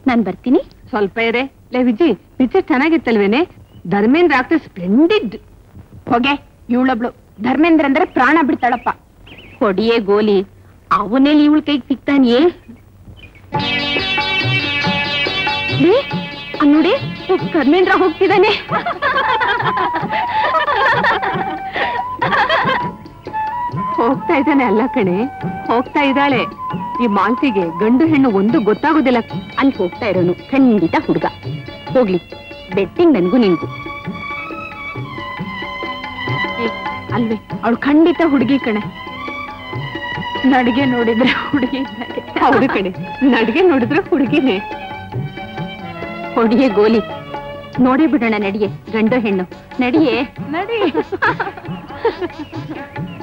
ನಾನ್ ಬರ್ತೀನಿ ಸ್ವಲ್ಪ ಇರೆ ಲೇ ವಿಜಿ ಪಿಕ್ಚರ್ ಚೆನ್ನಾಗಿತ್ತಲ್ವೇನೆ ಧರ್ಮೇಂದ್ರ ಆಗ್ತಾ ಸ್ಪ್ಲೆಂಡಿಡ್ ಹೋಗೆ ಇವಳೊಬ್ಳು ಧರ್ಮೇಂದ್ರ ಅಂದ್ರೆ ಪ್ರಾಣ ಬಿಡ್ತಾಳಪ್ಪ ಹೊಡಿಯೇ ಗೋಲಿ ಅವನೇಲಿ ಇವಳ ಕೈಗೆ ಸಿಗ್ತಾನಿಯೇ ಲೇ, ಅಲ್ಲ್ ನೋಡಿ ಧರ್ಮೇಂದ್ರ ಹೋಗ್ತಿದ್ದಾನೆ ಹೋಗ್ತಾ ಇದ್ದಾನೆ ಅಲ್ಲ ಕಣೆ ಹೋಗ್ತಾ ಇದ್ದಾಳೆ ಈ ಮಾನ್ಸಿಗೆ ಗಂಡು ಹೆಣ್ಣು ಒಂದು ಗೊತ್ತಾಗೋದಿಲ್ಲ ಅಲ್ಲಿ ಹೋಗ್ತಾ ಇರೋನು ಖಂಡಿತ ಹುಡುಗ ಹೋಗ್ಲಿ ಬೆಟ್ಟಿಂಗ್ ನನ್ಗೂ ನಿನ್ಗೂ ಏ, ಅಲ್ವೇ ಅವಳು ಖಂಡಿತ ಹುಡುಗಿ ಕಣೆ ನಡಿಗೆ ನೋಡಿದ್ರೆ ಹುಡುಗಿ ಹೌದು ಕಣೆ ನಡಿಗೆ ನೋಡಿದ್ರೆ ಹುಡುಗಿನೇ ಹೊಡಿಯೇ ಗೋಲಿ ನೋಡೇ ಬಿಡೋಣ ನಡಿಯೇ ಗಂಡು ಹೆಣ್ಣು ನಡಿಯೇ ನಡಿ